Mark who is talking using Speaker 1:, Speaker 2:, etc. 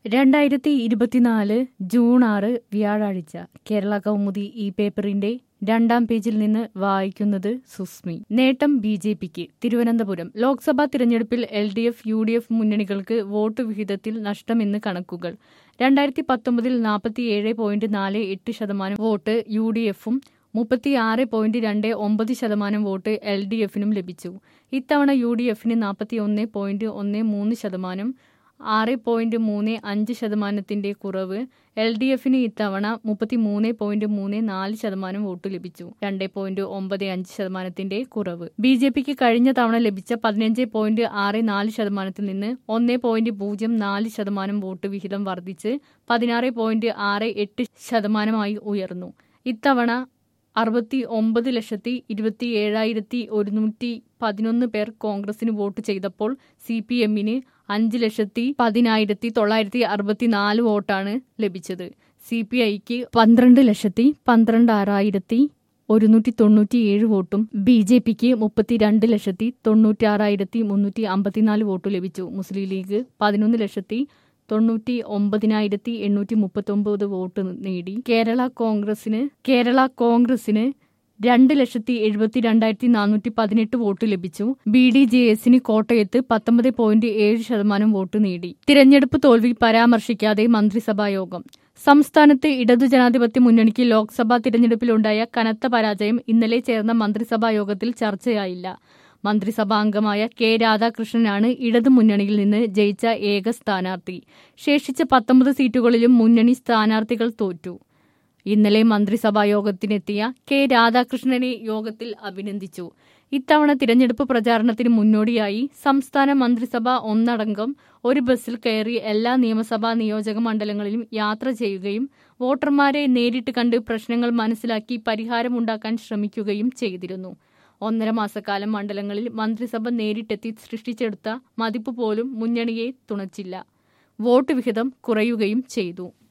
Speaker 1: രണ്ടായിരത്തി ഇരുപത്തിനാല് ജൂൺ ആറ് വ്യാഴാഴ്ച കേരള കൗമുദി ഈ പേപ്പറിന്റെ രണ്ടാം പേജിൽ നിന്ന് വായിക്കുന്നത് സുസ്മി നേട്ടം ബി ജെ പിക്ക് തിരുവനന്തപുരം ലോക്സഭാ തിരഞ്ഞെടുപ്പിൽ L D F U D F മുന്നണികൾക്ക് വോട്ട് വിഹിതത്തിൽ നഷ്ടമെന്ന് കണക്കുകൾ രണ്ടായിരത്തി പത്തൊമ്പതിൽ നാൽപ്പത്തിയേഴ് പോയിന്റ് നാല് എട്ട് ശതമാനം വോട്ട് യു ഡി എഫും മുപ്പത്തിയാറ് പോയിന്റ് രണ്ട് ഒമ്പത് ശതമാനം വോട്ട് എൽ ഡി എഫിനും ലഭിച്ചു ഇത്തവണ യു ഡി എഫിന് നാൽപ്പത്തി ഒന്ന് പോയിന്റ് ഒന്ന് മൂന്ന് ശതമാനം ആറ് പോയിന്റ് മൂന്ന് അഞ്ച് ശതമാനത്തിന്റെ കുറവ് എൽ ഡി എഫിന് ഇത്തവണ മുപ്പത്തി മൂന്ന് പോയിന്റ് മൂന്ന് നാല് ശതമാനം വോട്ട് ലഭിച്ചു രണ്ട് പോയിന്റ് ഒമ്പത് അഞ്ച് ശതമാനത്തിന്റെ കുറവ് ബി ജെ പിക്ക് കഴിഞ്ഞ തവണ ലഭിച്ച പതിനഞ്ച് പോയിന്റ് ആറ് നാല് ശതമാനത്തിൽ നിന്ന് ഒന്ന് പോയിന്റ് പൂജ്യം നാല് ശതമാനം വോട്ട് വിഹിതം വർദ്ധിച്ച് പതിനാറ് പോയിന്റ് ആറ് എട്ട് ശതമാനമായി ഉയർന്നു ഇത്തവണ അറുപത്തി ഒമ്പത് ലക്ഷത്തി ഇരുപത്തി ഏഴായിരത്തി ഒരുന്നൂറ്റി പതിനൊന്ന് പേർ കോൺഗ്രസിന് വോട്ട് ചെയ്തപ്പോൾ സി പി എമ്മിന് അഞ്ച് ലക്ഷത്തി പതിനായിരത്തി തൊള്ളായിരത്തി അറുപത്തിനാല് വോട്ടാണ് ലഭിച്ചത് സി പി ഐക്ക് പന്ത്രണ്ട് ലക്ഷത്തി പന്ത്രണ്ട് ആറായിരത്തി ഒരുന്നൂറ്റി തൊണ്ണൂറ്റിയേഴ് വോട്ടും ബി ജെ പിക്ക് മുപ്പത്തിരണ്ട് ലക്ഷത്തി തൊണ്ണൂറ്റി ആറായിരത്തി മുന്നൂറ്റി അമ്പത്തിനാല് വോട്ട് ലഭിച്ചു മുസ്ലിം ലീഗ് പതിനൊന്ന് ലക്ഷത്തി തൊണ്ണൂറ്റി ഒമ്പതിനായിരത്തി എണ്ണൂറ്റി മുപ്പത്തൊമ്പത് വോട്ട് നേടി കേരള കോൺഗ്രസിന് കേരള കോൺഗ്രസിന് രണ്ട് ലക്ഷത്തി എഴുപത്തി രണ്ടായിരത്തി നാനൂറ്റി പതിനെട്ട് വോട്ട് ലഭിച്ചു ബി ഡി ജെ എസിന് കോട്ടയത്ത് പത്തൊമ്പത് പോയിന്റ് ഏഴ് ശതമാനം വോട്ട് നേടി തിരഞ്ഞെടുപ്പ് തോൽവി പരാമർശിക്കാതെ മന്ത്രിസഭാ യോഗം സംസ്ഥാനത്ത് ഇടതു ജനാധിപത്യ മുന്നണിക്ക് ലോക്സഭാ തിരഞ്ഞെടുപ്പിലുണ്ടായ കനത്ത പരാജയം ഇന്നലെ ചേർന്ന മന്ത്രിസഭാ യോഗത്തിൽ ചർച്ചയായില്ല മന്ത്രിസഭാ അംഗമായ കെ രാധാകൃഷ്ണനാണ് ഇടതു മുന്നണിയിൽ നിന്ന് ജയിച്ച ഏക സ്ഥാനാർത്ഥി ശേഷിച്ച പത്തൊമ്പത് സീറ്റുകളിലും മുന്നണി സ്ഥാനാർത്ഥികൾ തോറ്റു ഇന്നലെ മന്ത്രിസഭാ യോഗത്തിനെത്തിയ കെ രാധാകൃഷ്ണനെ യോഗത്തിൽ അഭിനന്ദിച്ചു ഇത്തവണ തിരഞ്ഞെടുപ്പ് പ്രചാരണത്തിന് മുന്നോടിയായി സംസ്ഥാന മന്ത്രിസഭ ഒന്നടങ്കം ഒരു ബസ്സിൽ കയറി എല്ലാ നിയമസഭാ നിയോജക മണ്ഡലങ്ങളിലും യാത്ര ചെയ്യുകയും വോട്ടർമാരെ നേരിട്ട് കണ്ട് പ്രശ്നങ്ങൾ മനസ്സിലാക്കി പരിഹാരമുണ്ടാക്കാൻ ശ്രമിക്കുകയും ചെയ്തിരുന്നു ഒന്നര മാസക്കാലം മണ്ഡലങ്ങളിൽ മന്ത്രിസഭ നേരിട്ടെത്തി സൃഷ്ടിച്ചെടുത്ത മതിപ്പ് പോലും മുന്നണിയെ തുണച്ചില്ല വോട്ട് വിഹിതം കുറയുകയും ചെയ്തു